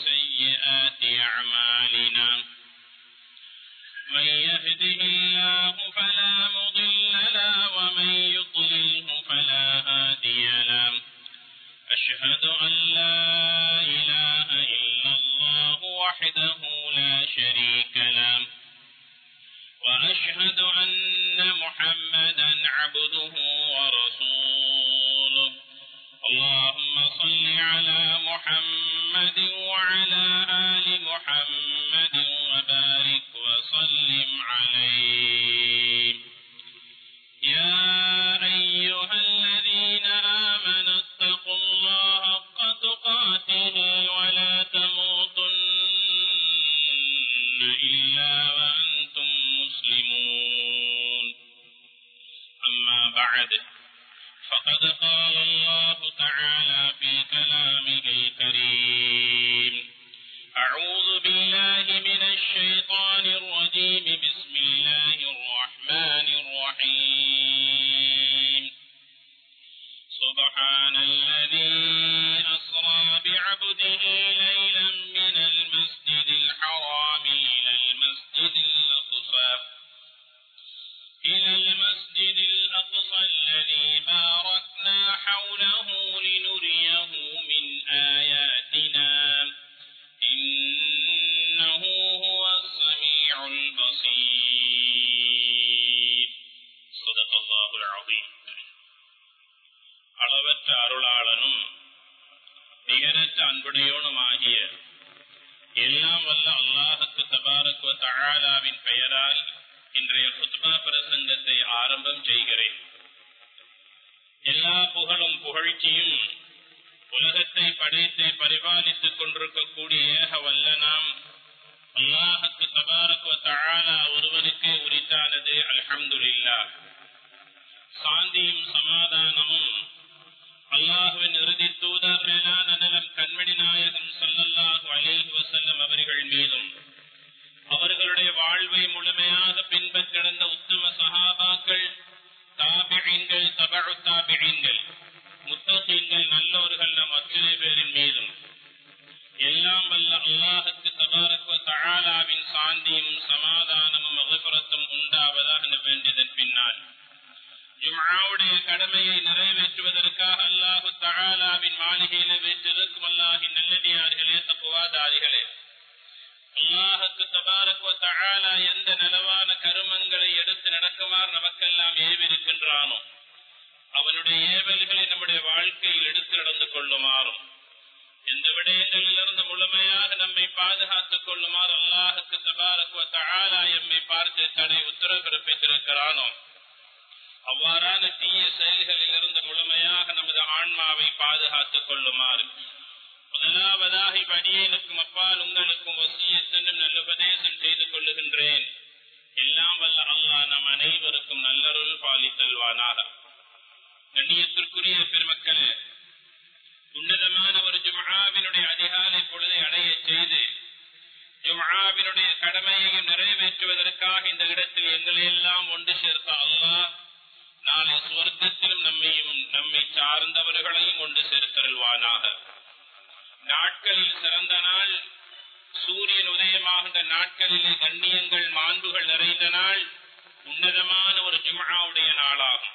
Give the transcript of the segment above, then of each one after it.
سيئات أعمالنا من يهده الله فلا مضل له ومن يضلله فلا هادي له أشهد أن لا إله إلا الله وحده لا شريك له وأشهد أن محمدا عبده ورسوله اللهم صل على محمد وعلى آل محمد وبارك وسلم عليه يا أيها الذين آمنوا اتقوا الله حق تقاته ولا تموتن إلا وأنتم مسلمون أما بعد فقد قال الله تعالى في كلامه الكريم أعوذ بالله من الشيطان الرجيم بسم الله الرحمن الرحيم سبحان الذي أسرى بعبده ليلا من المسجد الحرام إلى المسجد الأقصى إلى المسجد الأقصى الذي باركنا حوله لنريه من آياتنا إنه هو السميع البصير صدق الله العظيم அளவற்ற அருளாளனும் நிகரற்ற அன்புடையோனுமாகிய எல்லாம் வல்ல அல்லாஹுக்கு தபாரக்குவ தஆலாவின் பெயரால் இன்றைய குத்பா பிரசங்கத்தை ஆரம்பம் செய்கிறேன் எல்லா புகழும் புகழ்ச்சியும் உலகத்தை படைத்து பரிபாலித்துக் கொண்டிருக்கக்கூடிய ஏக வல்ல நாம் அல்லாஹுக்கு தபாரக்குவ தஆலா ஒருவனுக்கே உரித்தானது அல்ஹம்துலில்லா சாந்தியும் சமாதானமும் அல்லாஹுவின் இறுதி தூதர் மேலான நலம் கண்மணி நாயகம் ஸல்லல்லாஹு அலைஹி வஸல்லம் அவர்கள் மீதும் அவர்களுடைய வாழ்வை முழுமையாக பின்பற்றிருந்த உத்தம சஹாபாக்கள் தாபிழீன்கள் தபழு தாபிழீன்கள் முத்தகீன்கள் நல்லோர்கள் நம் அத்தனை பேரின் மீதும் எல்லாம் வல்ல அல்லாஹுக்கு தபாரக்குவ தஆலாவின் சாந்தியும் சமாதானமும் மகபுரத்தும் உண்டாவதாக வேண்டியதன் பின்னால் ஜும்ஆவுடைய கடமையை நிறைவேற்றுவதற்காக அல்லாஹு தஆலாவின் மாளிகையில வைத்திருக்கும் அல்லாஹின் நல்லடியார்களே தப்புவாதாரிகளே அல்லாஹுக்கு தபாரக்குவ தஆலா எந்த நலவான கருமங்களை எடுத்து நடக்குமாறு நமக்கெல்லாம் ஏவிருக்கின்றானோ அவனுடைய ஏவல்களை நம்முடைய வாழ்க்கையில் எடுத்து நடந்து கொள்ளுமாறும் எந்த விடயங்களிலிருந்து முழுமையாக நம்மை பாதுகாத்துக் கொள்ளுமாறு அல்லாஹுக்கு தபாரக்குவ தஆலா எம்மை பார்த்து தடை உத்தரவு பிறப்பித்திருக்கிறானோ அவ்வாறான தீய செயல்களில் இருந்து முழுமையாக நமது ஆன்மாவை பாதுகாத்துக் கொள்ளுமாறு முதலாவதாக இப்படியேனுக்கும் அப்பால் உங்களுக்கும் வசியத்தென்றும் நல்ல உபதேசம் செய்து கொள்ளுகின்றேன் எல்லாம் வல்ல அல்லாஹ் நம் அனைவருக்கும் நல்லருள் பாலித்தல்வானாக கண்ணியத்திற்குரிய பெருமக்களே உன்னதமான ஒரு ஜும்ஆவினுடைய அதிகாலை பொழுதை அடைய செய்து ஜும்ஆவினுடைய கடமையையும் நிறைவேற்றுவதற்காக இந்த இடத்தில் எங்களை எல்லாம் ஒன்று சேர்த்த அல்லாஹ் நாளை சுவர்க்கத்திலும் நம்மையும் நம்மை சார்ந்தவர்களையும் கொண்டு சேர்த்தருள்வானாக நாட்களில் சிறந்த நாள் சூரியன் உதயமாகின்ற நாட்களிலே கண்ணியங்கள் மாண்புகள் நிறைந்த நாள் உன்னதமான ஒரு ஜும்ஆவுடைய நாளாகும்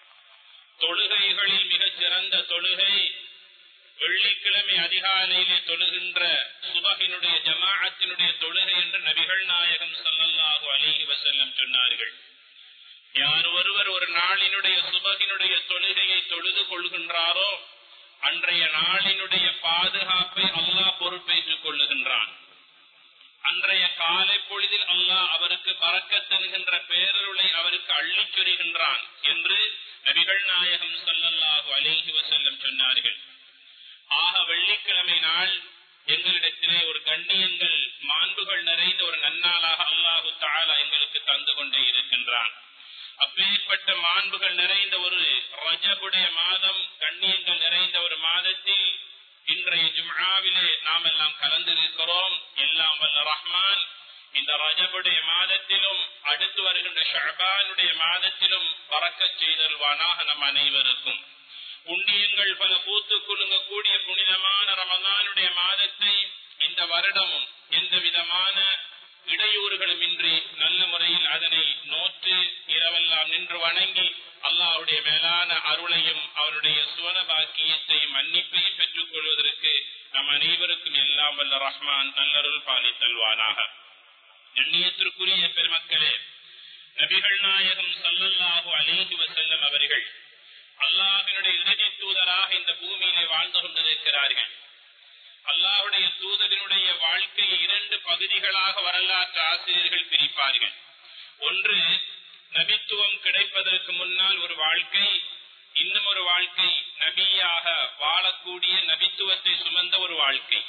தொழுகைகளில் மிகச் சிறந்த தொழுகை வெள்ளிக்கிழமை அதிகாலையிலே தொழுகின்ற சுபகினுடைய ஜமாஅத்தினுடைய தொழுகை என்று நபிகள் நாயகம் ஸல்லல்லாஹு அலைஹி வஸல்லம் சொன்னார்கள் யார் ஒருவர் ஒரு நாளினுடைய சுபகினுடைய தொழுகையை தொழுது கொள்கின்றாரோ அன்றைய நாளினுடைய பாதுகாப்பை அல்லாஹ் பொறுப்பேற்றுக் கொள்ளுகின்றான் அன்றைய காலை பொழுதில் அல்லாஹ் அவருக்கு பறக்கத்தென்கின்ற பேரருளை அவருக்கு அள்ளிச் சொரிகின்றான் என்று நபிகள் நாயகம் ஸல்லல்லாஹு அலைஹி வஸல்லம் சொன்னார்கள் ஆக வெள்ளிக்கிழமை நாள் எங்களிடத்திலே ஒரு கண்ணியங்கள் மாண்புகள் நிறைந்த ஒரு நன்னாளாக அல்லாஹு தாலா எங்களுக்கு தந்து கொண்டே இருக்கின்றான் அப்பேற்பட்ட மாண்புகள் நிறைந்த ஒரு ரஜபுடைய மாதம் கண்ணியங்கள் நிறைந்த ஒரு மாதத்தில் இன்றைய ஜும்ஆவிலே நாம் எல்லாம் கலந்திருக்கிறோம் எல்லாம் வல்ல ரஹ்மான் இந்த ரஜபுடைய மாதத்திலும் அடுத்து வருகின்ற ஷபானுடைய மாதத்திலும் பறக்கச் செய்தல்வானாக நம் அனைவருக்கும் புண்ணியங்கள் பல பூத்து குலுங்கக்கூடிய புனிதமான ரமதானுடைய மாதத்தை இந்த இந்த வருடமும் எந்த விதமான இடையூறுகளுமின்றி நல்ல முறையில் அதனை நோற்று இரவெல்லாம் நின்று வணங்கி அல்லாஹ்வுடைய மேலான அருளையும் அவருடைய சுவன பாக்கியத்தையும் மன்னிப்பையும் பெற்றுக் கொள்வதற்கு நம் அனைவருக்கும் எல்லாம் வல்ல ரஹ்மான் நல்லருள் பாலித்தல்வானாக எண்ணியத்திற்குரிய பெருமக்களே நபிகள் நாயகம் சல்லல்லாஹு அலைஹி வஸல்லம் அவர்கள் அல்லாஹினுடைய இறுதி தூதராக இந்த பூமியிலே வாழ்ந்து கொண்டிருக்கிறார்கள் அல்லாஹுடைய தூதரினுடைய வாழ்க்கையை இரண்டு பகுதிகளாக வரலாற்று ஆசிரியர்கள் பிரிப்பார்கள் ஒன்று நபித்துவம் கிடைப்பதற்கு முன்னால் ஒரு வாழ்க்கை இன்னும் ஒரு வாழ்க்கை நபியாக வாழக்கூடிய நபித்துவத்தை சுமந்த ஒரு வாழ்க்கை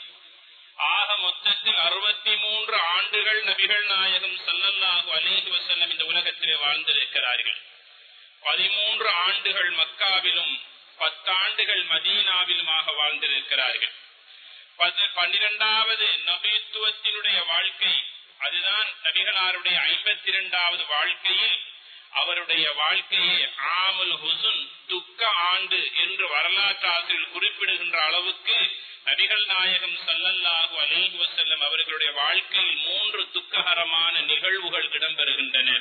ஆக மொத்தத்தில் அறுபத்தி மூன்று ஆண்டுகள் நபிகள் நாயகம் சல்லல்லாஹு அலேஹி வசல்லம் இந்த உலகத்திலே வாழ்ந்திருக்கிறார்கள் பதிமூன்று ஆண்டுகள் மக்காவிலும் பத்தாண்டுகள் மதீனாவிலுமாக வாழ்ந்திருக்கிறார்கள் பன்னிரெண்டாவது நபித்துவத்தினுடைய வாழ்க்கை அதுதான் நபிகளாருடைய ஐம்பத்தி இரண்டாவது வாழ்க்கையில் அவருடைய வாழ்க்கையை ஆமுல் ஹுசுன் துக்க ஆண்டு என்று வரலாற்று ஆசிரியர் குறிப்பிடுகின்ற அளவுக்கு நபிகள் நாயகம் சல்லல்லாஹு அலைஹி வசல்லம் அவர்களுடைய வாழ்க்கையில் மூன்று துக்ககரமான நிகழ்வுகள் இடம்பெறுகின்றன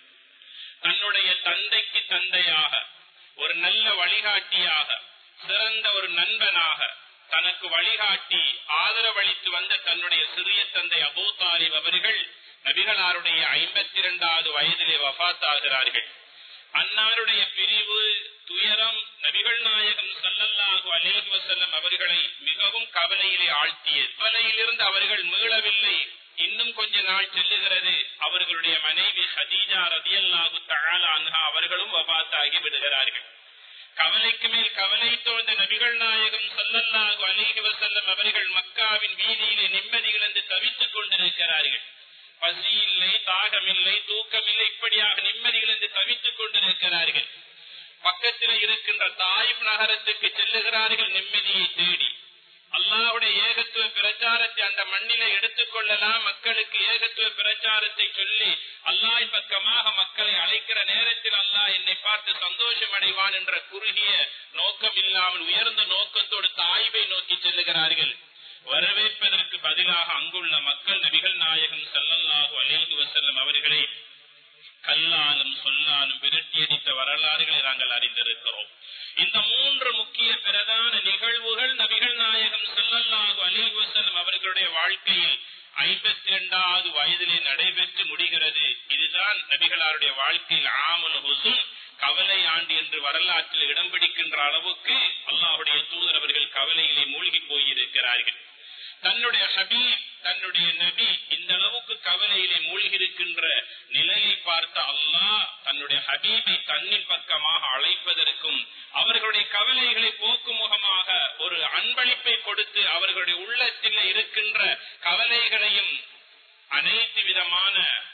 தன்னுடைய தந்தைக்கு தந்தையாக ஒரு நல்ல வழிகாட்டியாக சிறந்த ஒரு நண்பனாக தனக்கு வழிகாட்டி ஆதரவளித்து வந்த தன்னுடைய சிறிய தந்தை அபூ தாலிப் அவர்கள் நபிகளாருடைய ஐம்பத்தி இரண்டாவது வயதிலே வபாத்தாகிறார்கள் அன்னாருடைய பிரிவு துயரம் நபிகள் நாயகம் சல்லல்லாஹு அலேஹி வசல்லம் அவர்களை மிகவும் கவலையிலே ஆழ்த்தியது கவலையிலிருந்து அவர்கள் மீளவில்லை இன்னும் கொஞ்ச நாள் செல்லுகிறது அவர்களுடைய மனைவி ஹதீஜா ரதியல்லாஹு தஆலா அன்ஹா அவர்களும் வபாத்தாகி விடுகிறார்கள் கவலைக்கு மேல் கவலை தோன்ற நபிகள் நாயகம் சல்லல்லாஹு அலைஹி வஸல்லம் அவர்கள் மக்காவின் வீதியிலே நிம்மதி இழந்து தவித்துக் கொண்டிருக்கிறார்கள் பசி இல்லை தாகமில்லை தூக்கமில்லை இப்படியாக நிம்மதி இழந்து தவித்துக் கொண்டிருக்கிறார்கள் பக்கத்தில் இருக்கின்ற தாயிப் நகரத்துக்கு செல்லுகிறார்கள் நிம்மதியை தேடி அல்லாவுடைய ஏகத்துவ பிரச்சாரத்தை அந்த மண்ணில எடுத்துக் கொள்ளலாம் மக்களுக்கு ஏகத்துவ பிரச்சாரத்தை சொல்லி அல்லாஹ் பக்கமாக மக்களை அழைக்கிற நேரத்தில் அல்லாஹ் என்னை பார்த்து சந்தோஷம் அடைவான் என்ற குறுகிய நோக்கம் இல்லாமல் உயர்ந்த நோக்கத்தோடு தாய்வை நோக்கி செல்லுகிறார்கள் வரவேற்பதற்கு பதிலாக அங்குள்ள மக்கள் நபிகள் நாயகம் சல்லல்லாஹு அலைஹி வஸல்லம் அவர்களை கல்லாலும் சொல்லாலும் விரட்டியடித்த வரலாறுகளை நாங்கள் அறிந்திருக்கிறோம் இந்த மூன்று முக்கிய பிரதான நிகழ்வுகள் நபிகள் நாயகம் செல்லல்லாஹு அலைஹி வஸல்லம் அவர்களுடைய வாழ்க்கையில் ஐம்பத்தி இரண்டாவது வயதிலே நடைபெற்று முடிகிறது இதுதான் நபிகளாருடைய வாழ்க்கையில் ஆமுல் ஹுசுன் கவலை ஆண்டு என்று வரலாற்றில் இடம் பிடிக்கின்ற அளவுக்கு அல்லாஹுடைய தூதர் அவர்கள் கவலையிலே மூழ்கி போயிருக்கிறார்கள் தன்னுடைய ஹபீப் தன்னுடைய நபி இந்த அளவுக்கு கவலையிலே மூழ்கியிருக்கின்ற நிலையை பார்த்த அல்லாஹ் தன்னுடைய ஹபீபை தன்னின் பக்கமாக அழைப்பதற்கும் அவர்களுடைய கவலைகளை போக்கும் முகமாக ஒரு அன்பளிப்பை கொடுத்து அவர்களுடைய உள்ளத்தில் இருக்கின்ற கவலைகளையும் அனைத்து விதமான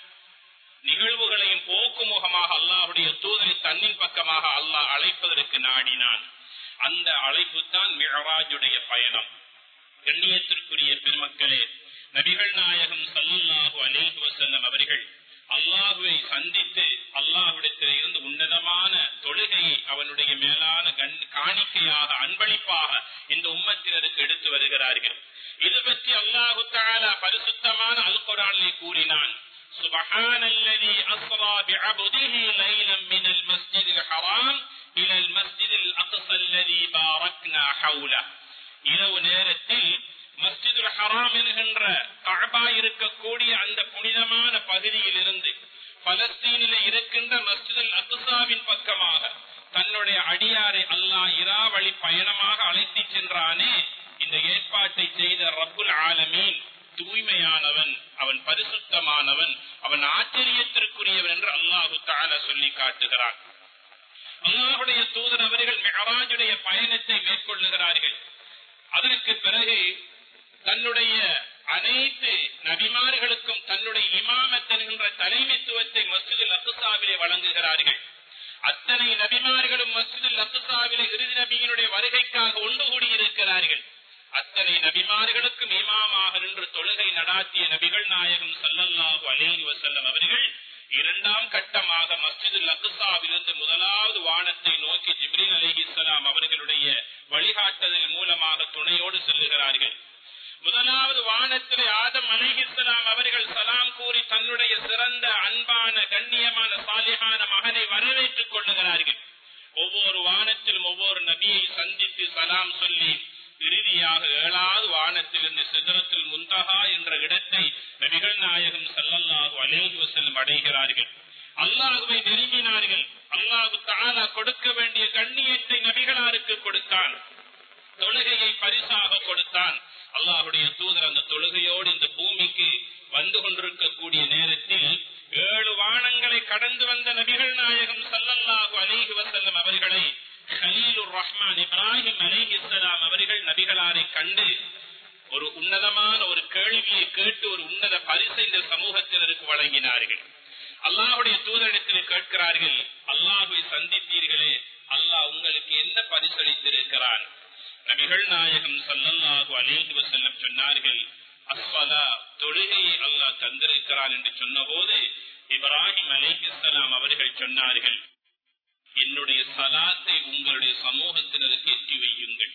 நிகழ்வுகளையும் போக்கும் முகமாக அல்லாஹுடைய தூதரை தன்னின் பக்கமாக அல்லாஹ் அழைப்பதற்கு நாடினான் அந்த அழைப்பு தான் மிழராஜுடைய பயணம் கண்ணியத்திற்குரிய பெருமக்களே நபிகள் நாயகம் சல்லுல்லாஹு அலேஹி வசல்லம் அவர்கள் அல்லாஹுவை சந்தித்து அல்லாஹுடத்தில் இருந்து உன்னதமான தொழுகையை அவனுடைய மேலான காணிக்கையாக அன்பளிப்பாக இந்த உம்மத்தினருக்கு எடுத்து வருகிறார்கள் இது பற்றி அல்லாஹு தாலா பரிசுத்தமான அல் குரானிலே கூறினான் سبحان الذي أسرى بعبده ليلا من المسجد الحرام إلى المسجد الأقصى الذي باركنا حوله இரவு நேரத்தில் மஸ்ஜிதுல் ஹராம் என்கின்ற கழபா இருக்கக்கூடிய அந்த புனிதமான பகுதியில் இருந்து பலஸ்தீனில இருக்கின்ற மஸ்ஜிதுல் அக்சாவின் பக்கமாக தன்னுடைய அடியாரை அல்லாஹ் இராவழி பயணமாக அழைத்து சென்றானே இந்த ஏற்பாட்டை செய்த ரப்புல் ஆலமீன் தூய்மையானவன் அவன் பரிசுத்தமானவன் அவன் ஆச்சரியத்திற்குரியவன் என்று அல்லாஹு தால சொல்லி காட்டுகிறான் அல்லாஹுடைய தூதர் அவர்கள் மெஹராஜுடைய பயணத்தை மேற்கொள்ளுகிறார்கள் அதற்கு பிறகு தன்னுடைய அனைத்து நபிமார்களுக்கும் தன்னுடைய இமாமத் என்கின்ற தலைமைத்துவத்தை மஸ்ஜிதில் அத்துசாவிலே வழங்குகிறார்கள் அத்தனை நபிமார்களும் மஸ்ஜிதில் அத்துசாவிலே இறுதி நபியினுடைய வருகைக்காக ஒன்று கூடியிருக்கிறார்கள் அத்தனை நபிமார்களுக்கும் இமாமாக நின்று தொழுகை நடாத்திய நபிகள் நாயகம் சல்லல்லாஹு அலேஹி வசல்லம் அவர்கள் இரண்டாம் கட்டமாக மஸ்ஜிதுல் அக்சாவிலிருந்து முதலாவது வானத்தை நோக்கி ஜிப்ரீல் அலிஹிஸ்லாம் அவர்களுடைய வழிகாட்டுதல் மூலமாக துணையோடு செல்லுகிறார்கள் முதலாவது வான வானத்திலே ஆதம் அலைஹிஸ்ஸலாம் அவர்கள் சலாம் கூறி தன்னுடைய சிறந்த அன்பான கண்ணியமான சாலிகான மகனை வரவேற்றுக் கொள்ளுகிறார்கள் ஒவ்வொரு வானத்திலும் ஒவ்வொரு நபியை சந்தித்து சலாம் சொல்லி இறுதியாக ஏழாவது வானத்திலிருந்து சிதறத்தில் முந்தகா என்ற இடத்தை நபிகள் நாயகம் சல்லல்லாஹு அலைஹி வஸல்லம் அடைகிறார்கள் அல்லாஹுவை நெருங்கினார்கள் அல்லாஹு தாலா கொடுக்க வேண்டிய கண்ணியத்தை நபிகளாருக்கு கொடுத்தான் தொழுகையை பரிசாக கொடுத்தான் அல்லாஹுடைய தூதர் அந்த தொழுகையோடு இந்த பூமிக்கு வந்து கொண்டிருக்கக்கூடிய நேரத்தில் ஏழு வானங்களை கடந்து வந்த நபிகள் நாயகம் சல்லல்லாஹு அலைஹி வஸல்லம் அவர்களை ஹலீலுர் ரஹ்மான் இப்ராஹிம் அலைஹிஸ்ஸலாம் அவர்கள் நபிகளாரை கண்டு ஒரு உன்னதமான ஒரு கேள்வியை கேட்டு ஒரு உன்னத பரிசை இந்த சமூகத்தினருக்கு வழங்கினார்கள் அல்லாஹுடைய தூதரிடத்தில் கேட்கிறார்கள் அல்லாஹுவை சந்தித்தீர்களே அல்லாஹ் உங்களுக்கு என்ன பரிசளித்திருக்கிறான் நபிகள் நாயகம் சல்லல்லாஹு அலைஹி வஸல்லம் சொன்னார்கள் அஸ்வலா தொழுகையை அல்லாஹ் தந்திருக்கிறான் என்று சொன்னபோது இப்ராஹிம் அலைஹிஸ்ஸலாம் அவர்கள் சொன்னார்கள் என்னுடைய சலாத்தை உங்களுடைய சமூகத்தினருக்கு எட்டி வையுங்கள்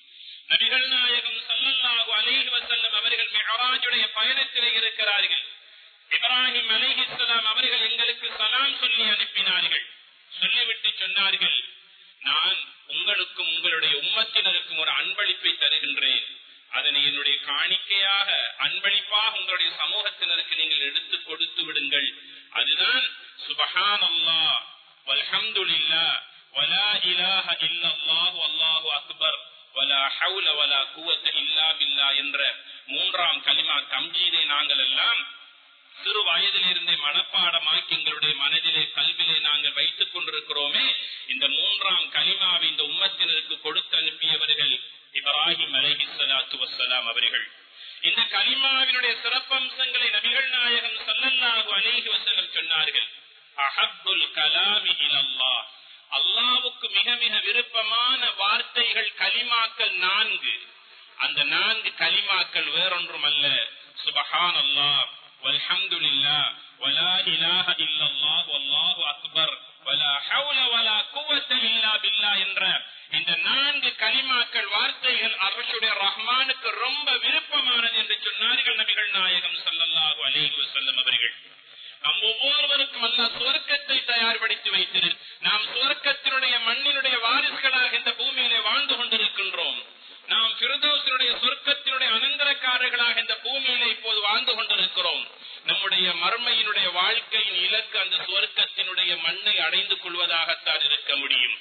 நபிகள் நாயகம் சல்லல்லாஹு அலைஹி வஸல்லம் அவர்கள் மிஹராஜுடைய பயணத்திலே இருக்கிறார்கள் இப்ராஹிம் அலைஹிஸ்ஸலாம் அவர்கள் எங்களுக்கு சலாம் சொல்லி அனுப்பினார்கள் சொல்லிவிட்டு சொன்னார்கள் நான் உங்களுக்கும் உங்களுடைய உம்மத்தினருக்கும் ஒரு அன்பளிப்பை தருகின்றேன் அதனை என்னுடைய காணிக்கையாக அன்பளிப்பாக உங்களுடைய சமூகத்தினருக்கு நீங்கள் எடுத்து கொடுத்து விடுங்கள் அதுதான் சுபஹான் அல்லாஹ் வல்ஹம்துலில்லா வலா இலாஹ இல்லல்லாஹு அல்லாஹு அக்பர் வலா ஹவுல வலா குவத்த இல்லா பில்லா என்ற மூன்றாம் கலிமா தம்ஜீதை நாங்கள் எல்லாம் சிறு வயதிலிருந்தே மனப்பாடமாக்கி எங்களுடைய மனதிலே கல்விலே நாங்கள் வைத்துக் கொண்டிருக்கிறோமே இந்த மூன்றாம் கலிமாவை இந்த உம்மத்தினருக்கு கொடுத்து அனுப்பியவர்கள் இப்ராஹிம் அலஹி சலாத்து வசலாம் அவர்கள் இந்த கலிமாவினுடைய சிறப்பம்சங்களை நபிகள் நாயகம் சல்லல்லாஹு அலைஹி வஸல்லம் சொன்னார்கள் அஹப்புல் கலாமி இலல்லாஹ் அல்லாவுக்கு மிக மிக விருப்பமான வார்த்தைகள் கலிமாக்கள் நான்கு அந்த நான்கு கலிமாக்கள் வேறொன்றும் அல்ல சுபஹான் அல்லாஹ் والحمد لله ولا إله إلا الله والله أكبر ولا حول ولا قوة إلا بالله என்ற இந்த நான்கு கலிமாக்கள் வார்த்தைகள் அரசுடைய ரஹ்மானுக்கு ரொம்ப விருப்பமானது என்று சொன்னார்கள் நபிகள் நாயகம் சல்லல்லாஹு அலைஹி வஸல்லம் அவர்கள் நம் ஒவ்வொருவருக்கும் அல்ல சுவர்க்கத்தை தயார்படுத்தி வைத்திரு நாம் சுவர்க்கத்தினுடைய மண்ணினுடைய வாரிசுகளாக இந்த பூமியிலே வாழ்ந்து கொண்டிருக்கின்றோம் நாம் பிரதோசனுடைய சொர்க்கத்தினுடைய அனந்தரக்காரர்களாக இந்த பூமியில இப்போது வாழ்ந்து கொண்டிருக்கிறோம் நம்முடைய மர்மையினுடைய வாழ்க்கையின் இலக்கு அந்த சுவர்க்கத்தினுடைய மண்ணை அடைந்து கொள்வதாகத்தான் இருக்க முடியும்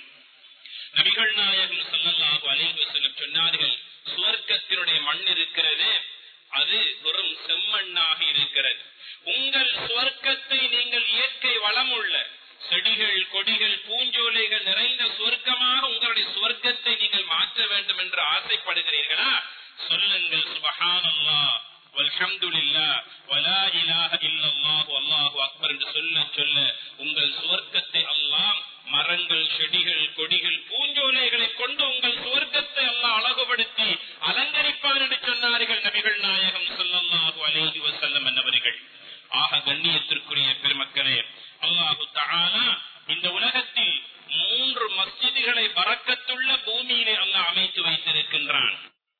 நபிகள் நாயகம் சொல்லல்லாஹு அலைஹி வஸல்லம் சொன்னார்கள் சுவர்க்கத்தினுடைய மண் இருக்கிறது அது வெறும் செம்மண்ணாக இருக்கிறது உங்கள் சுவர்க்கத்தை நீங்கள் இயற்கை வளமுள்ள செடிகள் கொடிகள் பூஞ்சோலைகள் நிறைந்த சுவர்க்கமாக உங்களுடைய சுவர்க்கத்தை நீங்கள் மாற்ற வேண்டும் என்று ஆசைப்படுகிறீர்களா சொல்லுங்கள் சுபஹானல்லா வல்ஹம்துலில்லா வலா இலாஹ இல்லல்லாஹு அல்லாஹு அக்பர் என்று சொல்ல சொல்ல உங்கள் சுவர்க்கத்தை அல்லாம் மரங்கள் செடிகள் கொடிகள் பூஞ்சோலைகளை கொண்டு உங்கள் சுவர்க்கத்தை அல்லாஹ் அழகுபடுத்தி அலங்கரிப்பார் என்று சொன்னார்கள் நபிகள் நாயகம் ஸல்லல்லாஹு அலைஹி வஸல்லம் என்பவர்கள் ஆக கண்ணியத்திற்குரிய பெருமக்களே அல்லாஹு தஆலா இந்த உலகத்தில் மூன்று மஸ்ஜிதுகளை பறக்கத்துள்ள பூமியிலே அல்லாஹ் அமைத்து வைத்திருக்கின்றான்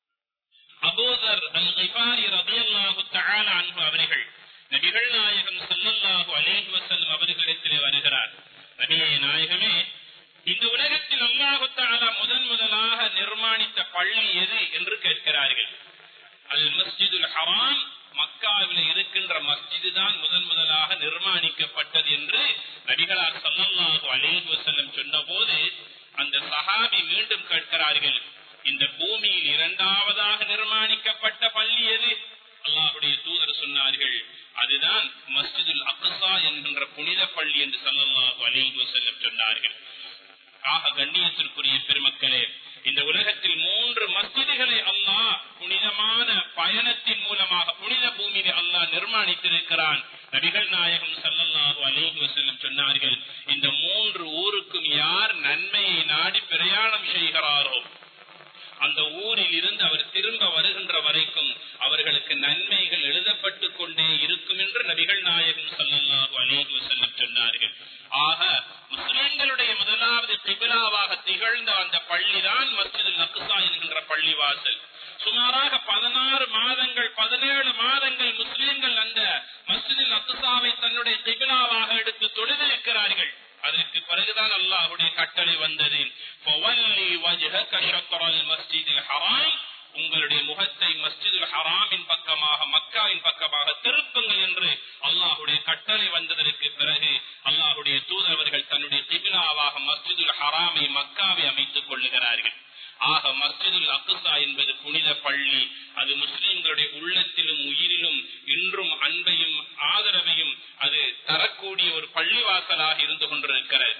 அபூதர் அல் கிஃபாரி ரலியல்லாஹு தஆலா அன்ஹு அவர்கள் நபிகள் நாயகம் ஸல்லல்லாஹு அலைஹி வஸல்லம் அவர்களிடத்திலே வருகிறார் நபியே நாயகமே இந்த உலகத்தில் அல்லாஹு தஆலா முதன் முதலாக நிர்மாணித்த பள்ளி எது என்று கேட்கிறார்கள் அல் மஸ்ஜிதுல் ஹராம் மக்காவில் இருக்கின்ற மஸ்ஜிது தான் முதன் முதலாக நிர்மாணிக்கப்பட்டது என்று நபிகளார் சல்லல்லாஹு அலைஹி வஸல்லம் சொன்னபோது அந்த சஹாபி மீண்டும் கேட்கிறார்கள் இந்த பூமியில் இரண்டாவதாக நிர்மாணிக்கப்பட்ட பள்ளி எது அல்லாஹுடைய தூதர் சொன்னார்கள் அதுதான் மஸ்ஜிதுல் அக்ஸா என்கின்ற புனித பள்ளி என்று சல்லல்லாஹு அலைஹி வஸல்லம் சொன்னார்கள் ஆக கண்ணியத்திற்குரிய பெருமக்களே இந்த உலகத்தில் மூன்று மஸ்ஜிதுகளை அல்லாஹ் புனிதமான பயணத்தின் மூலமாக புனித பூமியிலே அல்லாஹ் நிர்மாணித்திருக்கிறான் நபிகள் நாயகம் சல்லல்லாஹு அலைஹி வஸல்லம் சொன்னார்கள் இந்த மூன்று ஊருக்கும் யார் நன்மையை நாடி பிரயாணம் செய்கிறாரோ அந்த ஊரில் இருந்து அவர் திரும்ப வருகின்ற வரைக்கும் அவர்களுக்கு நன்மைகள் எழுதப்பட்டு கொண்டே இருக்கும் என்று நபிகள் நாயகம் சல்லல்லாஹு அலைஹி வஸல்லம் சொன்னார்கள் ஆக முஸ்லிம்களுடைய முதலாவது திபிலாவாக திகழ்ந்த அந்த பள்ளிதான் மஸ்ஜிதுல் அக்ஸா என்கின்ற பள்ளிவாசல் சுமாராக பதினாறு மாதங்கள் பதினேழு மாதங்கள் முஸ்லிம்கள் அந்த மஸ்ஜிதில் அக்சாவை தன்னுடைய கிபிலாவாக எடுத்து தொழுதிருக்கிறார்கள் அதற்கு பிறகுதான் அல்லாஹுடைய கட்டளை வந்தது فَوَلِّ وَجْهَكَ شَطْرَ الْمَسْجِدِ الْحَرَامِ உங்களுடைய முகத்தை மஸ்ஜிதுல் ஹராமின் பக்கமாக மக்காவின் பக்கமாக திருப்புங்கள் என்று அல்லாஹுடைய கட்டளை வந்ததற்கு பிறகு அல்லாஹுடைய தூதரவர்கள் தன்னுடைய கிபிலாவாக மஸ்ஜிதுல் ஹராமை மக்காவை அமைத்துக் கொள்ளுகிறார்கள் ஆக மஸ்ஜிதுல் அக்குசா என்பது புனித பள்ளி அது முஸ்லிம்களுடைய உள்ளத்திலும் உயிரிலும் இன்றும் அன்பையும் ஆதரவையும் அது தரக்கூடிய ஒரு பள்ளிவாசலாக இருந்து கொண்டிருக்கிறது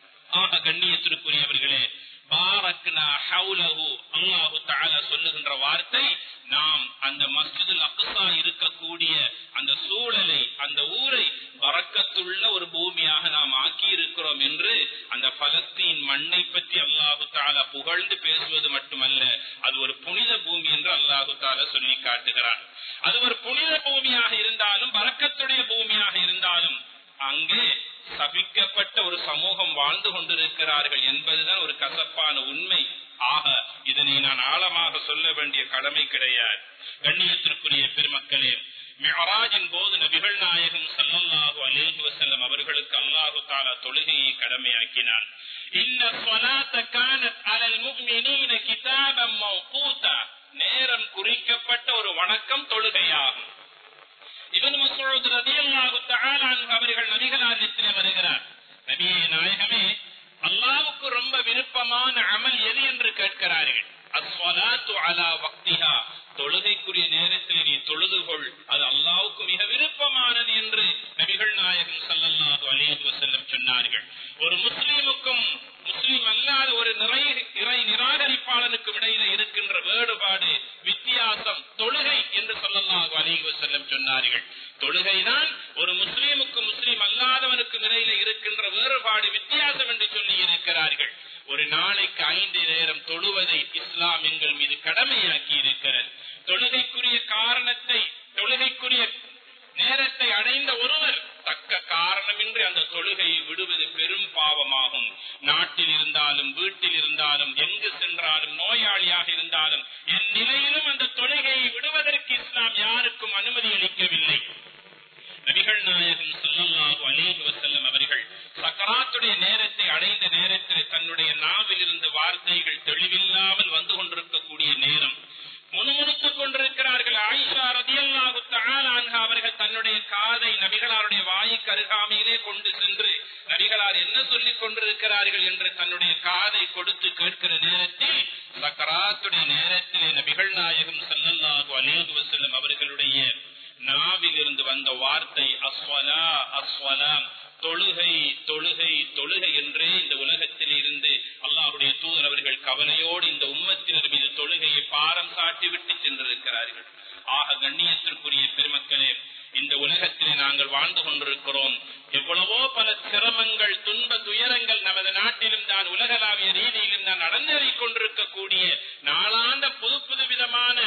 ஆக கண்ணியத்திற்குரியவர்களே பாரக்னா ஹவுலஹு அல்லாஹு தஆலா சொல்லுகின்ற வார்த்தை நாம் அந்த மஸ்ஜிதுல் அக்ஸா இருக்கக்கூடிய அந்த சூழலை அந்த ஊரை பறக்கத்துள்ள ஒரு பூமியாக நாம் ஆக்கி இருக்கிறோம் என்று அந்த பலஸ்தீன் மண்ணை பற்றி அல்லாஹு தாலா புகழ்ந்து பேசுவது மட்டுமல்ல அது ஒரு புனித பூமி என்று அல்லாஹு தாலா சொல்லி காட்டுகிறான் அது ஒரு புனித பூமியாக இருந்தாலும் பறக்கத்துடைய பூமியாக இருந்தாலும் அங்கே சபிக்கப்பட்ட ஒரு சமூகம் வாழ்ந்து கொண்டிருக்கிறார்கள் என்பதுதான் ஒரு கசப்பான உண்மை ஆக இதனை நான் ஆழமாக சொல்ல வேண்டிய கடமை கிடையாது கண்ணியத்திற்குரிய பெருமக்களே மிஹராஜின் போது நபிகள் நாயகம் சல்லல்லாஹு அலைஹி வஸல்லம் அவர்களுக்கு அல்லாஹு தாலா தொழுகையை கடமையாக்கினான் இன்ன ஸலாத்த கானத் அலல் முஃமினீன கிதாபம் மௌகூதா நேரம் குறிக்கப்பட்ட ஒரு வணக்கம் தொழுகையாகும் இவன் மசூத் ரதியல்லாஹு தஆலா அன்ஹு அவர்கள் நபிகளாரிடத்திலே வருகிறார் நபியே நாயகமே அல்லாஹ்வுக்கு ரொம்ப விருப்பமான அமல் எது என்று கேட்கிறார்கள் அஸ்ஸலாத்து அலா வக்திஹா தொழுகைக்குரிய நேரத்தில் நீ தொழுது கொள் அது அல்லாஹ்வுக்கு மிக விருப்பமானது என்று நபிகள் நாயகம் ஸல்லல்லாஹு அலைஹி வஸல்லம் சொன்னார்கள் ஒரு முஸ்லிமுக்கும் முஸ்லிம் அல்லாத ஒரு நிறை இறை நிராகரிப்பாளனுக்கும் இடையில இருக்கின்ற வேறுபாடு வித்தியாசம் தொழுகை என்று சொல்லல்லாஹு அலைஹி வஸல்லம் சொன்னார்கள் தொழுகைதான் ஒரு முஸ்லீமுக்கு முஸ்லீம் அல்லாதவனுக்கும் இடையில இருக்கின்ற வேறுபாடு வித்தியாசம் என்று சொல்லி இருக்கிறார்கள் ஒரு நாளைக்கு ஐந்து நேரம் தொழுவதை இஸ்லாம் எங்கள் மீது கடமையாக்கி இருக்கிறது தொழுகைக்குரிய காரணத்தை தொழுகைக்குரிய நேரத்தை அடைந்த ஒருவர் தக்க காரணமின்றி அந்த தொழுகையை விடுவது பெரும் பாவமாகும் நாட்டில் இருந்தாலும் வீட்டில் இருந்தாலும் எங்கு சென்றாலும் நோயாளியாக இருந்தாலும் என் நிலையிலும் அந்த தொழுகையை விடுவதற்கு இஸ்லாம் யாருக்கும் அனுமதி அளிக்கவில்லை நபிகள் நாயகம் ஸல்லல்லாஹு அலைஹி வஸல்லம் அவர்கள் சக்கராத்துடைய நேரத்தை அடைந்த நேரத்தில் தன்னுடைய நாவில் இருந்து வார்த்தைகள் தெளிவில்லாமல் வந்து கொண்டிருக்கக்கூடிய நேரம் முணுமுணுத்துக் கொண்டிருக்கிறார்கள் ஆயிஷா ரதியல்லாஹு தஆலா அன்ஹா அவர்கள் தன்னுடைய காதை நபிகளாருடைய வாய்க்கு அருகாமையிலே கொண்டு சென்று நபிகளார் என்ன சொல்லிக் கொண்டிருக்கிறார்கள் என்று தன்னுடைய காதை கொடுத்து கேட்கிற நேரத்தில் சக்கராத்துடைய நேரத்திலே நபிகள் நாயகம் ஸல்லல்லாஹு அலைஹி வஸல்லம் அவர்களுடைய நாவில் இருந்து வந்த வார்த்தை அஸ்வலா அஸ்வலா தொழுகை தொழுகை தொழுகை என்றே இந்த உலகத்தில் இருந்து அல்லாஹுடைய தூதர் அவர்கள் கவலையோடு இந்த உம்மத்தினர் மீது தொழுகையை பாரம் சாட்டிவிட்டு சென்றிருக்கிறார்கள் ஆக கண்ணியத்திற்குரிய பெருமக்களே இந்த உலகத்திலே நாங்கள் வாழ்ந்து கொண்டிருக்கிறோம் எவ்வளவோ பல சிரமங்கள் துன்ப துயரங்கள் நமது நாட்டிலும் தான் உலகளாவிய ரீதியிலும் தான் நடந்தேறிக் கொண்டிருக்கக்கூடிய நாளாந்த புது புது விதமான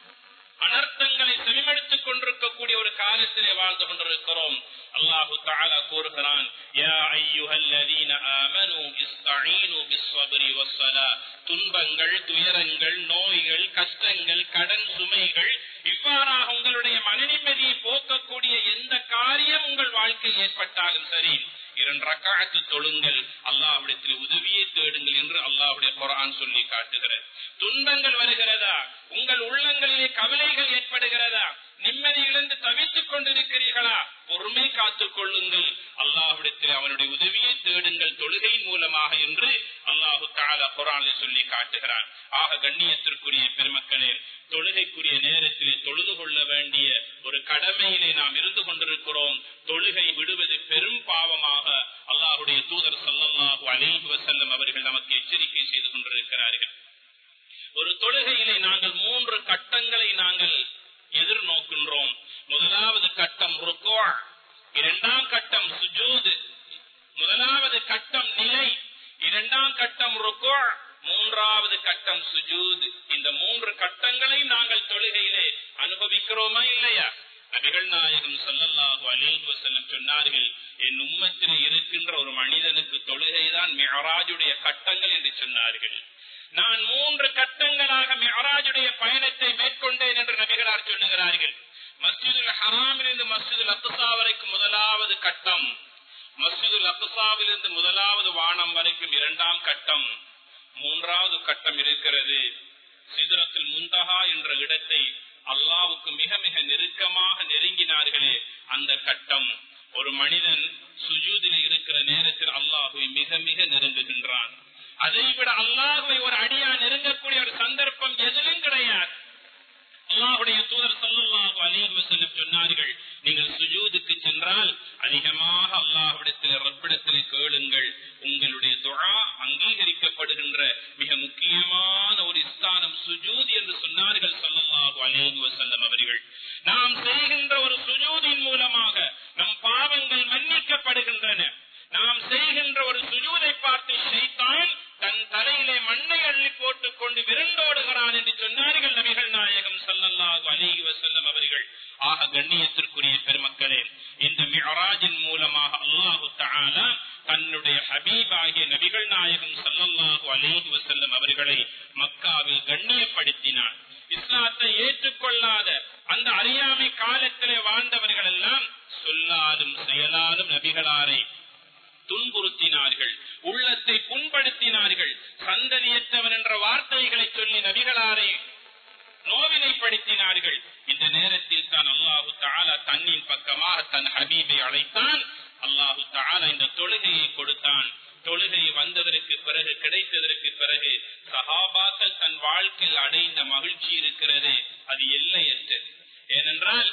அனர்த்தங்களை செவிமடுத்துக் கொண்டிருக்கக்கூடிய ஒரு காலத்திலே வாழ்ந்து கொண்டிருக்கிறோம் அல்லாஹு தாலா கூறுகிறான் யா ஐயுஹல்லதீன ஆமனு இஸ்தஈனு பிஸ்ஸப்ரி வஸ்ஸலா துன்பங்கள் துயரங்கள் நோய்கள் கஷ்டங்கள் கடன் சுமைகள் இவ்வாறாக உங்களுடைய மனநிம்மதியை போக்கக்கூடிய எந்த காரியம் உங்கள் வாழ்க்கையில் ஏற்பட்டாலும் சரி இரண்டு ரக்காத்து தொழுங்கள் அல்லாஹ்விடத்தில் உதவியை தேடுங்கள் என்று அல்லாஹ்வுடைய குரான் சொல்லி காட்டுகிறது துன்பங்கள் வருகிறதா உங்கள் உள்ளங்களிலே கவலைகள் ஏற்படுகிறதா நிம்மதி இழந்து தவித்துக் கொண்டிருக்கிறீர்களா பொறுமை காத்துக் கொள்ளுங்கள் அல்லாஹ்விடத்தில் அவனுடைய உதவியை தேடுங்கள் தொழுகையின் மூலமாக என்று அல்லாஹு தாலா குரானில் சொல்லி காட்டுகிறான் ஆக கண்ணியத்திற்குரிய பெருமக்களே தொழுகைக்குரிய நேரத்திலே தொழுது கொள்ள வேண்டிய ஒரு கடமையிலே நாம் இருந்து கொண்டிருக்கிறோம் தொழுகை விடுவது பெரும் பாவமாக அல்லாஹுடைய தூதர் சல்லல்லாஹு அலைஹி வஸல்லம் அவர்கள் நமக்கு எச்சரிக்கை செய்து கொண்டிருக்கிறார்கள் ஒரு தொழுகையிலே நாங்கள் மூன்று கட்டங்களை நாங்கள் எதிர்நோக்கின்றோம் முதலாவது கட்டம் ருக்கோ இரண்டாம் கட்டம் சுஜூது முதலாவது கட்டம் நிலை இரண்டாம் கட்டம் ருக்கோ மூன்றாவது கட்டம் சுஜூத் இந்த மூன்று கட்டங்களை நாங்கள் தொழுகையிலே அனுபவிக்கிறோமா இல்லையா நபிகள் நாயகம் சொல்லல்லாஹு அலைஹி வஸல்லம் சொன்னார்கள் என் உம்மத்தில் இருக்கின்ற ஒரு மனிதனுக்கு தொழுகைதான் மிஹராஜுடைய கட்டங்கள் என்று சொன்னார்கள் நான் மூன்று கட்டங்களாக மிஹராஜுடைய பயணத்தை மேற்கொண்டேன் என்று நபிகளார் சொல்லுகிறார்கள் மஸ்ஜிதுல் ஹராமிலிருந்து மஸ்ஜிதுல் அக்ஸா வரைக்கும் முதலாவது கட்டம் மஸ்ஜிதுல் அக்ஸாவிலிருந்து முதலாவது வானம் வரைக்கும் இரண்டாம் கட்டம் மூன்றாவது கட்டம் இருக்கிறது சிதறத்தில் முந்தகா என்ற இடத்தை அல்லாவுக்கு மிக மிக நெருக்கமாக நெருங்கினார்களே அந்த கட்டம் ஒரு மனிதன் சுஜூதில் இருக்கிற நேரத்தில் அல்லாஹுவை மிக மிக நெருங்குகின்றான் அதை விட அல்லாஹுவை ஒரு அடியா நெருங்கக்கூடிய ஒரு சந்தர்ப்பம் எதிலும் கிடையாது அல்லாஹுடைய தூதர் சல்லாஹு அலைஹி வஸல்லம் சொன்னார்கள் நீங்கள் சுஜூதுக்கு சென்றால் அதிகமாக அல்லாஹ்விடத்தில் ரப்பிடத்தில் கேளுங்கள் உங்களுடைய துஆ அங்கீகரிக்கப்படுகின்ற மிக முக்கியமான ஒரு ஸ்தானம் சுஜூத் என்று சொன்னார்கள் சல்லல்லாஹு அலைஹி வஸல்லம் அவர்கள் நாம் செய்கின்ற ஒரு சுஜூதின் மூலமாக நம் பாவங்கள் மன்னிக்கப்படுகின்றன நாம் செய்கின்ற ஒரு சுஜூதை பார்த்து ஷைத்தான் தன் தலையிலே மண்ணை அள்ளி போட்டுக் கொண்டு விரண்டோடுகிறான் என்று சொன்னார்கள் நபிகள் நாயகம் சல்லல்லாஹு அலைஹி வஸல்லம் அவர்கள் ஆக கண்ணியத்திற்குரிய பெருமக்களே இந்த மிஅராஜின் மூலமாக அல்லாஹு தஆலா தன்னுடைய ஹபீபாகிய நபிகள் நாயகம் சல்லல்லாஹு அலைஹி வஸல்லம் அவர்களை மக்காவில் கண்ணியப்படுத்தினார் இஸ்லாத்தை ஏற்றுக்கொள்ளாத அந்த அறியாமை காலத்திலே வாழ்ந்தவர்கள் எல்லாம் சொல்லாலும் செயலாலும் நபிகளாரை துன்புறுத்தினார்கள் உள்ளத்தை புண்படுத்தினார்கள் சந்ததியற்றவன் என்ற வார்த்தைகளை சொல்லி நபிகளாரை நோவினைப்படுத்தினார்கள் இந்த நேரத்தில் தான் அல்லாஹு தாலா தன்னின் பக்கமாக தன் ஹபீபை அழைத்தான் அல்லாஹு தாலா இந்த தொழுகையை கொடுத்தான் தொழுகை வந்ததற்கு பிறகு கிடைத்ததற்கு பிறகு சஹாபாக்கள் தன் வாழ்க்கையில் அடைந்த மகிழ்ச்சி இருக்கிறது அது எல்லையற்றது ஏனென்றால்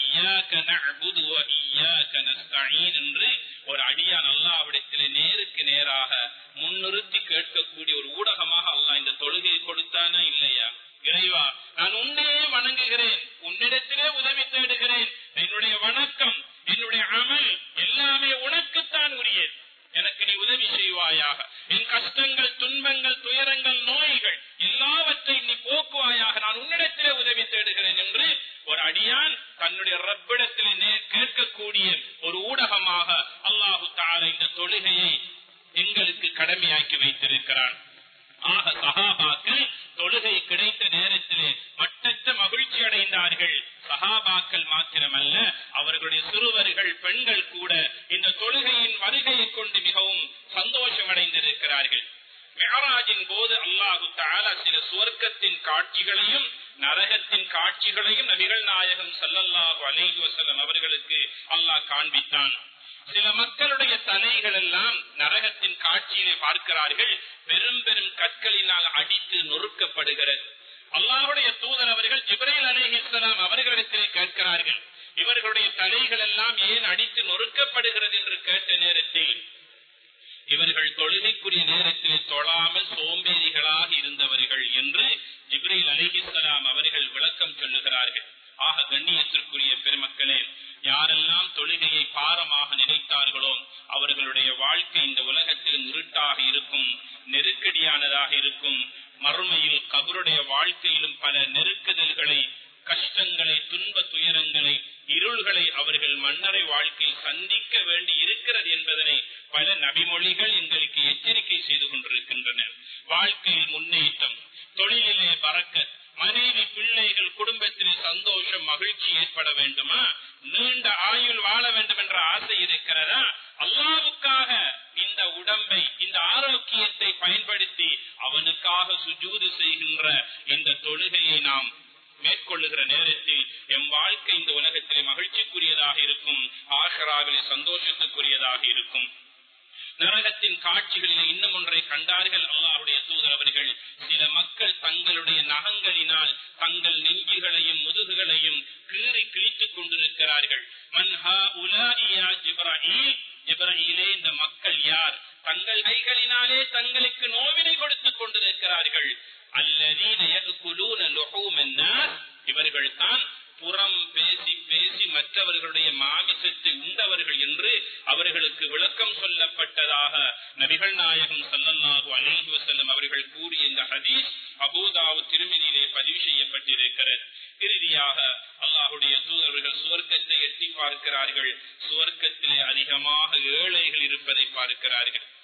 என்று ஒரு அடியான் அல்லாவிடத்திலே நேருக்கு நேராக முன்னிறுத்தி கேட்கக்கூடிய ஒரு ஊடகமாக அல்லாஹ் இந்த தொழுகையை கொடுத்தானா இல்லையா இறைவா நான் உன்னையே வணங்குகிறேன் உன்னிடத்திலே உதவி தேடுகிறேன் என்னுடைய வணக்கம் என்னுடைய அமல் எல்லாமே உனக்குத்தான் உரியது எனக்கு நீ உதவி செய்வாயாக என் கஷ்டங்கள் துன்பங்கள் துயரங்கள் நோய்கள் எல்லாவற்றையும் நீ போக்குவாயாக நான் உன்னிடத்திலே உதவி தேடுகிறேன் என்று ஒரு அடியான் தன்னுடைய ரப்பிடத்திலே கேட்கக்கூடிய ஒரு ஊடகமாக அல்லாஹு தால இந்த தொழுகையை எங்களுக்கு கடமையாக்கி வைத்திருக்கிறான் ஆக சகாபாக்கள் தொழுகை கிடைத்த நேரத்திலே மட்டற்ற மகிழ்ச்சி அடைந்தார்கள் சகாபாக்கள் மாத்திரமல்ல அவர்களுடைய சிறுவர்கள் பெண்கள் கூட இந்த தொழுகையின் வருகையை கொண்டு மிகவும் சந்தோஷம் அடைந்திருக்கிறார்கள் மெஹராஜின் போது அல்லாஹு தாலா சில சுவர்க்கத்தின் காட்சிகளையும் நரகத்தின் காட்சிகளையும் நபிகள் நாயகம் சல்லல்லாஹு அலைஹி வசல்லம் அவர்களுக்கு அல்லாஹ் காண்பித்தான் சில மக்களுடைய தலைகள் எல்லாம் நரகத்தின் காட்சியினை பார்க்கிறார்கள் பெரும் பெரும் கற்களினால் அடித்து நொறுக்கப்படுகிறது அல்லாஹுடைய தூதர் அவர்கள் ஜிப்ரைல் அலிஹிஸ்லாம் அவர்களிடத்தில் கேட்கிறார்கள் இவர்களுடைய தலைகள் எல்லாம் ஏன் அடித்து நொறுக்கப்படுகிறது என்று கேட்ட நேரத்தில் இவர்கள் தொழுகைக்குரிய நேரத்தில் தொழாமல் சோம்பேறிகளாக இருந்தவர்கள் என்று ஜிப்ரைல் அலிஹிஸ்லாம் அவர்கள் விளக்கம் சொல்லுகிறார்கள் ஆக கண்ணியத்திற்குரிய பெருமக்களே யாரெல்லாம் தொழுகையை பாரமாக நினைத்தார்களோ அவர்களுடைய வாழ்க்கை இந்த உலகத்தில் இருட்டாக இருக்கும் நெருக்கடியானதாக இருக்கும் மறுமையில் கபருடைய வாழ்க்கையிலும் பல நெருக்குதல்களை கஷ்டங்களை துன்ப துயரங்களை இருள்களை அவர்கள் மன்னரை வாழ்க்கை சந்திக்க வேண்டி இருக்கிறது என்பதனை பல நபிமொழிகள் எங்களுக்கு எச்சரிக்கை செய்து கொண்டிருக்கின்றன வாழ்க்கையில் முன்னேற்றம் தொழிலிலே பறக்க மனைவி பிள்ளைகள் குடும்பத்தில் சந்தோஷம் மகிழ்ச்சி ஏற்பட வேண்டுமா நீண்ட ஆயுள் வாழ வேண்டும் என்ற ஆசை இருக்கிறதா அல்லாவுக்காக இந்த உடம்பை இந்த ஆரோக்கியத்தை பயன்படுத்தி அவனுக்காக சுஜூது செய்கின்ற இந்த தொழுகையை நாம் மேற்கொள்ளுகிற நேரத்தில் எம் வாழ்க்கை இந்த உலகத்திலே மகிழ்ச்சிக்குரியதாக இருக்கும் ஆஷராவிலே சந்தோஷத்துக்குரியதாக இருக்கும் நரகத்தின் காட்சிகளில் இன்னும் ஒன்றை கண்டார்கள் அல்லாஹுடைய தூதர் அவர்கள் சில மக்கள் தங்களுடைய நகங்களினால் தங்கள் நெஞ்சுகளையும் முதுகுகளையும் கீறி கிழித்துக் கொண்டிருக்கிறார்கள் மன்ஹா உலாஇயா ஜிப்ராஹீல் ஜிப்ராஹீலே இந்த மக்கள் யார் தங்கள் கைகளினாலே தங்களுக்கு நோவினை கொடுத்துக் கொண்டிருக்கிறார்கள் அல்லதீன யகுலூன லுஹூமன் நாஸ் இவர்கள் தான் புறம் பேசி பேசி மற்றவர்களுடைய மாமிசத்தை உண்டவர்கள் என்று அவர்களுக்கு விளக்கம் சொல்லப்பட்டதாக நபிகள் நாயகம் சல்லல்லாஹு அலைஹி வஸல்லம் அவர்கள் கூறிய இந்த ஹதீஸ் அபூதாவு திருமதியிலே பதிவு செய்யப்பட்டிருக்கிறது இறுதியாக அல்லாஹுடைய தூதர்கள் சுவர்க்கத்தை எட்டி பார்க்கிறார்கள் சுவர்க்கத்திலே அதிகமாக ஏழைகள் இருப்பதை பார்க்கிறார்கள்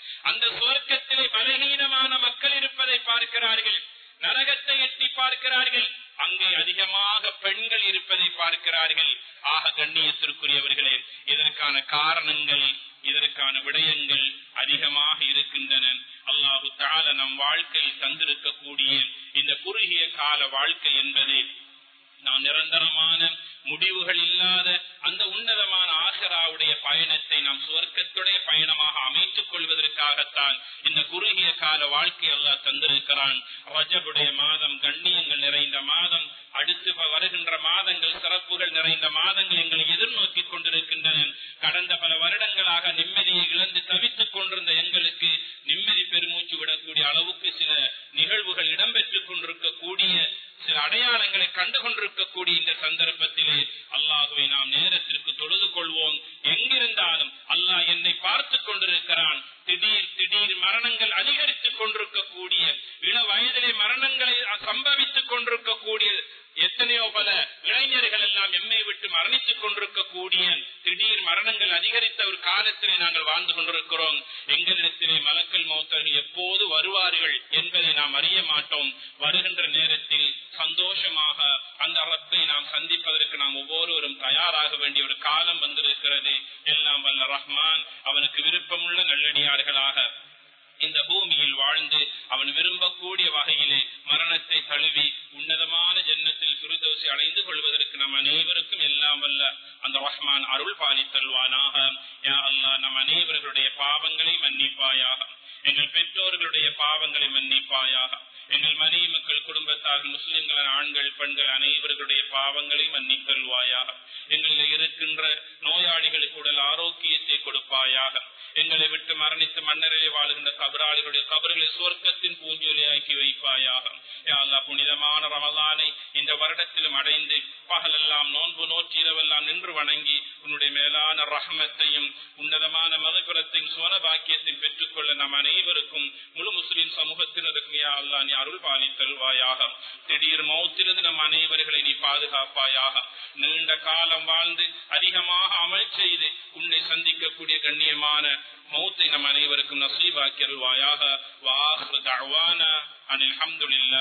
அந்த சுவர்க்கத்திலே பலகீனமான மக்கள் இருப்பதை பார்க்கிறார்கள் நரகத்தை எட்டி பார்க்கிறார்கள் அங்கே அதிகமாக பெண்கள் இருப்பதை பார்க்கிறார்கள் ஆக கண்ணியத்திற்குரியவர்களே இதற்கான காரணங்கள் இதற்கான விடயங்கள் அதிகமாக இருக்கின்றன அல்லாஹு தால நம் வாழ்க்கையில் தந்திருக்கக்கூடிய இந்த குறுகிய கால வாழ்க்கை என்பது நாம் நிரந்தரமான முடிவுகள் இல்லாத அந்த உன்னதமான ஆசராவுடைய பயணத்தை நாம் சுவர்க்கத்துடைய பயணமாக அமைத்துக் கொள்வதற்காகத்தான் இந்த குறுகிய கால வாழ்க்கை அல்லாஹ் தந்திருக்கிறான் ரஜபுடைய மாதம் கண்ணியங்கள் நிறைந்த மாதம் அடுத்து வருகின்ற மாதங்கள் சிறப்புகள் நிறைந்த மாதங்கள் எங்களை எதிர்நோக்கி கொண்டிருக்கின்றன கடந்த பல வருடங்களாக நிம்மதியை இழந்து தவித்துக் கொண்டிருந்த எங்களுக்கு நிம்மதி பெருமூச்சு விடக்கூடிய அளவுக்கு சில நிகழ்வுகள் இடம்பெற்றுக் கொண்டிருக்கக்கூடிய சில அடையாளங்களை கண்டு கொண்டிருக்கக்கூடிய இந்த சந்தர்ப்பத்திலே அல்லாஹுவை நாம் நேரத்திற்கு தொழுது கொள்வோம் எங்கிருந்தாலும் அல்லாஹ் என்னை பார்த்து கொண்டிருக்கிறான் திடீர் திடீர் மரணங்கள் அதிகரித்துக் கொண்டிருக்கக்கூடிய இள வயதிலே மரணங்களை சம்பவித்துக் கொண்டிருக்கக்கூடிய எத்தனையோ பல இளைஞர்கள் எல்லாம் எம்மை விட்டு மரணித்துக் கொண்டிருக்கக்கூடிய திடீர் மரணங்கள் அதிகரித்த ஒரு காலத்திலே நாங்கள் வாழ்ந்து கொண்டிருக்கிறோம் எங்களிடத்திலே மலக்கல் மௌத்தர்கள் எப்போது வருவார்கள் என்பதை நாம் அறிய மாட்டோம் வருகின்ற நேரத்தில் சந்தோஷமாக அந்த ரப்பை நாம் சந்திப்பதற்கு நாம் ஒவ்வொருவரும் தயாராக வேண்டிய ஒரு காலம் வந்திருக்கிறது எல்லாம் வல்ல ரஹ்மான் அவனுக்கு விருப்பமுள்ள நல்லடியார்களாக இந்த பூமியில் வாழ்ந்து அவன் விரும்பக்கூடிய வகையிலே மரணத்தை தழுவி உன்னதமான ஜென்னத்தில் சுருதோசி அடைந்து கொள்வதற்கு நம் அனைவருக்கும் எல்லாம் வல்ல அந்த ரஹ்மான் அருள் பாலித்தல்வானாக யா அல்லாஹ் நம் அனைவர்களுடைய பாவங்களை மன்னிப்பாயாக எங்கள் பெற்றோர்களுடைய பாவங்களை மன்னிப்பாயாக எங்கள் மனைவி மக்கள் குடும்பத்தார் முஸ்லிம்கள் ஆண்கள் பெண்கள் அனைவர்களுடைய பாவங்களை மன்னித்தல்வாயாக எங்களில் இருக்கின்ற நோயாளிகளுக்கு உடல் ஆரோக்கியத்தை கொடுப்பாயாக எங்களை விட்டு மரணித்து மன்னரிலே வாழுகின்ற கபராளிகளுடைய கபர்களை சுவர்க்கத்தின் பூஞ்சொலியாக்கி வைப்பாயாக யாழ்லா புனிதமான ரமலானை இந்த வருடத்திலும் அடைந்து பகலெல்லாம் நோன்பு நோற்றி இரவெல்லாம் நின்று வணங்கி உன்னுடைய மேலான ரஹமத்தையும் உன்னதமான மதபுரத்தையும் சுவன பாக்கியத்தையும் பெற்றுக்கொள்ள நம் அனைவருக்கும் முழு முஸ்லிம் சமூகத்தினருக்கும் யா அல்லா நீ அருள் பாலி தருவாயாக திடீர் மௌத்திலிருந்து நம் அனைவர்களை நீ பாதுகாப்பாயாக நீண்ட காலம் வாழ்ந்து அதிகமாக அமல் செய்து உன்னை சந்திக்கக்கூடிய கண்ணியமான மௌத்தை நம் அனைவருக்கும் நசீபாக்கி அருள்வாயாக வாஹ் அனில் அஹமதுல்லா